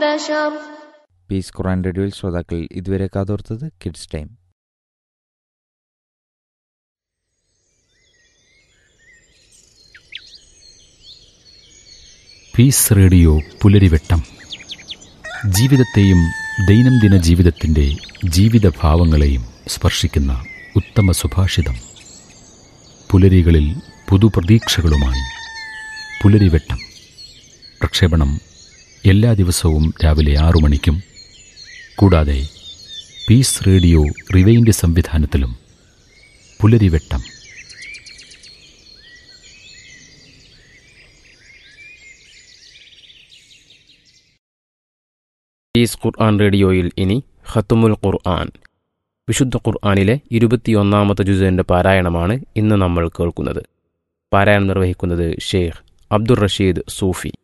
البشر piece ഖുറാൻ റേഡിയോയിൽ ശ്രോതാക്കൾ ഇതുവരെ കാതോർത്തത് kids time peace radio Pularivettam ജീവിതത്തെയും ദൈനംദിന ജീവിതത്തിൻ്റെ ജീവിതഭാവങ്ങളെയും സ്പർശിക്കുന്ന ഉത്തമ സുഭാഷിതം പുലരികളിൽ പുതുപ്രതീക്ഷകളുമായി പുലരിവെട്ടം പ്രക്ഷേപണം എല്ലാ ദിവസവും രാവിലെ ആറു മണിക്കും കൂടാതെ പീസ് റേഡിയോ റിവൈൻഡ് സംവിധാനത്തിലും പുലരിവെട്ടം ഈസ് ഖുർആൻ റേഡിയോയിൽ ഇനി ഖത്തുമുൽ ഖുർആൻ വിശുദ്ധ ഖുർആനിലെ ഇരുപത്തിയൊന്നാമത്തെ ജുസന്റെ പാരായണമാണ് ഇന്ന് നമ്മൾ കേൾക്കുന്നത് പാരായണം നിർവഹിക്കുന്നത് ഷെയ്ഖ് അബ്ദുർ റഷീദ് സൂഫി